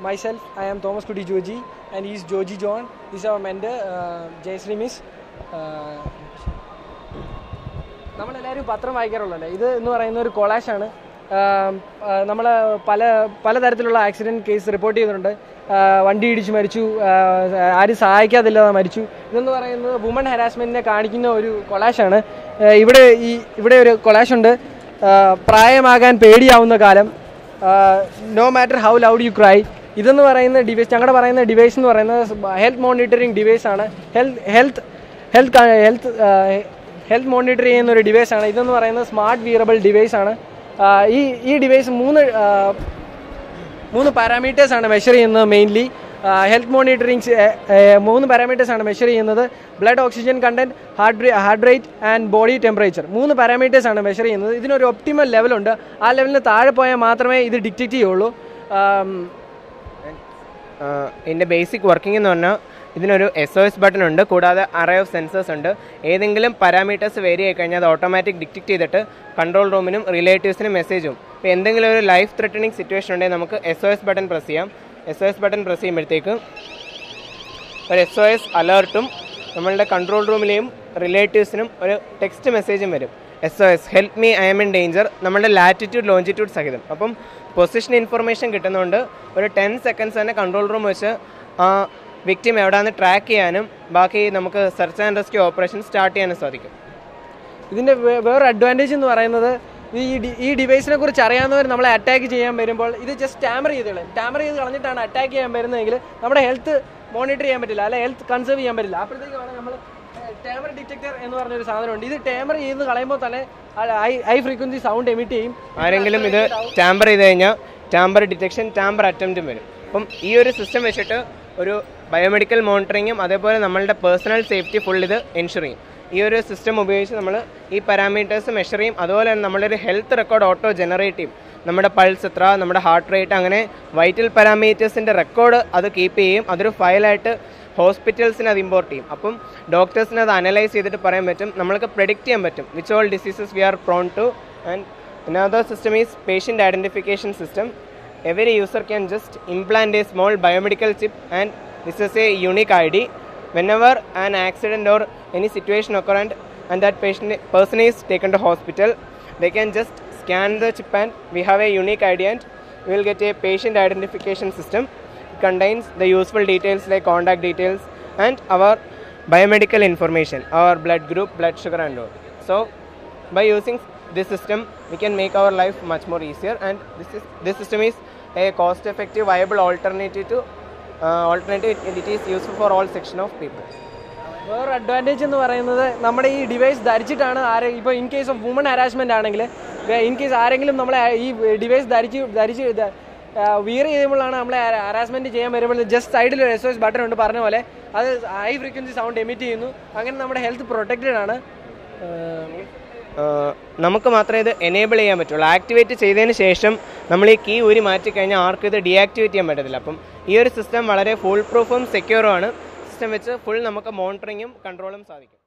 myself, I am Thomas Kuti Joji, and he is Joji John. This is our mentor, uh, Jayasri Miss. Uh, നമ്മളെല്ലാവരും പത്രം വായിക്കാറുള്ളല്ലേ ഇത് എന്ന് പറയുന്ന ഒരു കൊളാഷാണ് നമ്മൾ പല പലതരത്തിലുള്ള ആക്സിഡൻറ്റ് കേസ് റിപ്പോർട്ട് ചെയ്തിട്ടുണ്ട് ആ, വണ്ടി ഇടിച്ച് മരിച്ചു ആ, ആരും സഹായിക്കാതില്ലാതെ മരിച്ചു ഇതെന്ന് പറയുന്നത് വുമൺ ഹരാസ്മെൻറ്റിനെ കാണിക്കുന്ന ഒരു കൊളാഷാണ് ആ, ഇവിടെ ഈ ഇവിടെ ഒരു കൊളാഷുണ്ട് ആ, പ്രായമാകാൻ പേടിയാവുന്ന കാലം no matter how loud you cry ഇതെന്ന് പറയുന്ന ഡിവൈസ് ഞങ്ങളുടെ പറയുന്ന ഡിവൈസ് എന്ന് പറയുന്നത് ഹെൽത്ത് മോണിറ്ററിംഗ് ഡിവൈസ് ആണ് health health health health health monitor ചെയ്യുന്ന ഒരു ഡിവൈസ് ആണ് ഇതെന്ന് പറയുന്നത് സ്മാർട്ട് വിയറബിൾ ഡിവൈസ് ആണ് ആ, ഈ ഈ ഡിവൈസ് മൂന്ന് ആ, മൂന്ന് പാരാമീറ്റേഴ്സ് ആണ് മെഷർ ചെയ്യുന്നത് മെയിൻലി ഹെൽത്ത് മോണിറ്ററിംഗ് മൂന്ന് പാരാമീറ്റേഴ്സ് ആണ് മെഷർ ചെയ്യുന്നത് blood oxygen content heart heart rate and body temperature മൂന്ന് പാരാമീറ്റേഴ്സ് ആണ് മെഷർ ചെയ്യുന്നത് ഇതിനൊരു ഒപ്റ്റിമൽ ലെവലുണ്ട് ആ ലെവലിന് താഴെ പോയാൽ മാത്രമേ ഇത് ഡിറ്റക്റ്റ് ചെയ്യുള്ളൂ ആം, ഇതിൻ്റെ ബേസിക് വർക്കിംഗ് എന്ന് പറഞ്ഞാൽ ഇതിനൊരു എസ് ഒ എസ് ബട്ടൺ ഉണ്ട് കൂടാതെ അറേ ഓഫ് സെൻസേഴ്സ് ഉണ്ട് ഏതെങ്കിലും പാരാമീറ്റേഴ്സ് വേരി ആയി കഴിഞ്ഞാൽ അത് ഓട്ടോമാറ്റിക് ഡിറ്റക്ട് ചെയ്തിട്ട് കൺട്രോൾ റൂമിനും റിലേറ്റീവ്സിനും മെസ്സേജും ഇപ്പോൾ എന്തെങ്കിലും ഒരു ലൈഫ് ത്രെറ്റനിങ് സിറ്റുവേഷൻ ഉണ്ടെങ്കിൽ നമുക്ക് S O S button press ചെയ്യാം S O S button press ചെയ്യുമ്പോഴത്തേക്ക് ഒരു എസ് ഒ എസ് അലേർട്ടും നമ്മളുടെ കൺട്രോൾ റൂമിലെയും റിലേറ്റീവ്സിനും ഒരു ടെക്സ്റ്റ് മെസ്സേജും വരും S O S help me I M in danger നമ്മുടെ ലാറ്റിറ്റ്യൂഡ് ലോഞ്ചിറ്റ്യൂഡ് സഹിതം അപ്പം പൊസിഷൻ ഇൻഫർമേഷൻ കിട്ടുന്നതുകൊണ്ട് ഒരു ടെൻ സെക്കൻഡ്സ് തന്നെ കൺട്രോൾ റൂം വെച്ച് ആ വിക്ടിം എവിടെയാണെന്ന് ട്രാക്ക് ചെയ്യാനും ബാക്കി നമുക്ക് search and rescue operation start ചെയ്യാനും സാധിക്കും ഇതിൻ്റെ വേ- വേറൊരു അഡ്വാൻറ്റേജ് എന്ന് പറയുന്നത് ഈ ഡി- ഈ ഡിവൈസിനെ കുറിച്ച് അറിയാവുന്നവർ നമ്മളെ അറ്റാക്ക് ചെയ്യാൻ വരുമ്പോൾ ഇത് ജസ്റ്റ് ടാമർ ചെയ്ത് കളയും ടാമർ ചെയ്ത് കളഞ്ഞിട്ടാണ് അറ്റാക്ക് ചെയ്യാൻ വരുന്നതെങ്കിൽ നമ്മുടെ ഹെൽത്ത് മോണിറ്റർ ചെയ്യാൻ പറ്റില്ല അല്ലെ ഹെൽത്ത് കൺസേർവ് ചെയ്യാൻ പറ്റില്ല അപ്പോഴത്തേക്കാണ് നമ്മൾ ടാമർ ഡിറ്റക്ടർ എന്ന് പറഞ്ഞൊരു സാധനമുണ്ട് ഇത് ടാമർ ചെയ്ത് കളയുമ്പോൾ തന്നെ high high frequency sound emit ചെയ്യും ആരെങ്കിലും ഇത് ടാമ്പർ ചെയ്ത് കഴിഞ്ഞാൽ ടാമ്പർ ഡിറ്റക്ഷൻ ടാമ്പർ അറ്റംപ്റ്റും വരും അപ്പം ഈ ഒരു സിസ്റ്റം വെച്ചിട്ട് ഒരു ബയോമെഡിക്കൽ മോണിറ്ററിങ്ങും അതേപോലെ നമ്മളുടെ പേഴ്സണൽ സേഫ്റ്റി ഫുൾ ഇത് എൻഷുർ ചെയ്യും ഈ ഒരു സിസ്റ്റം ഉപയോഗിച്ച് നമ്മൾ ഈ പാരാമീറ്റേഴ്സ് മെഷർ ചെയ്യും അതുപോലെ തന്നെ നമ്മളൊരു ഹെൽത്ത് റെക്കോർഡ് ഓട്ടോ ജനറേറ്റ് ചെയ്യും നമ്മുടെ പൾസ് എത്ര നമ്മുടെ ഹാർട്ട് റേറ്റ് അങ്ങനെ വൈറ്റൽ പാരാമീറ്റേഴ്സിൻ്റെ റെക്കോർഡ് അത് കീപ്പ് ചെയ്യും അതൊരു ഫയലായിട്ട് ഹോസ്പിറ്റൽസിന് അത് ഇമ്പോർട്ട് ചെയ്യും അപ്പം ഡോക്ടേഴ്സിന് അത് അനലൈസ് ചെയ്തിട്ട് പറയാൻ പറ്റും നമ്മൾക്ക് പ്രെഡിക്റ്റ് ചെയ്യാൻ പറ്റും which all diseases we are prone to and Another system is patient identification system. Every user can just implant a small biomedical chip and this is a unique ID. Whenever an accident or any situation occur and, and that patient person is taken to hospital, they can just scan the chip and we have a unique ID and we will get a patient identification system. It contains the useful details like contact details and our biomedical information, our blood group, blood sugar and all. So by using this system we can make our life much more easier and this is this system is a cost effective viable alternative to uh, alternative it, it is useful for all section of people വേറൊരു advantage എന്ന് പറയുന്നത് നമ്മുടെ ഈ device ധരിച്ചിട്ടാണ് ആരെ ഇപ്പോൾ in case of woman harassment ആണെങ്കിൽ in case ആരെങ്കിലും നമ്മളെ ഈ ഡിവൈസ് ധരിച്ച് ധരിച്ച് വിയർ ചെയ്യുമ്പോഴാണ് നമ്മളെ ഹരാസ്മെന്റ് ചെയ്യാൻ വരുമ്പോൾ ജസ്റ്റ് സൈഡിൽ ഒരു എസ് എസ് ബട്ടൺ ഉണ്ട് പറഞ്ഞ പോലെ അത് ഹൈ ഫ്രീക്വൻസി സൗണ്ട് എമിറ്റ് ചെയ്യുന്നു അങ്ങനെ നമ്മുടെ ഹെൽത്ത് പ്രൊട്ടക്റ്റഡ് ആണ് ഏഹ്, Uh, നമുക്ക് മാത്രമേ ഇത് എനേബിൾ ചെയ്യാൻ പറ്റുള്ളൂ ആക്ടിവേറ്റ് ചെയ്തതിന് ശേഷം നമ്മൾ ഈ കീ ഊരി മാറ്റി കഴിഞ്ഞാൽ ആർക്കും ഇത് ഡീആക്ടിവേറ്റ് ചെയ്യാൻ പറ്റത്തില്ല അപ്പം ഈ ഒരു സിസ്റ്റം വളരെ ഫുൾ പ്രൂഫും സെക്യൂറും ആണ് സിസ്റ്റം വെച്ച് ഫുൾ നമുക്ക് മോണിറ്ററിങ്ങും കൺട്രോളും സാധിക്കും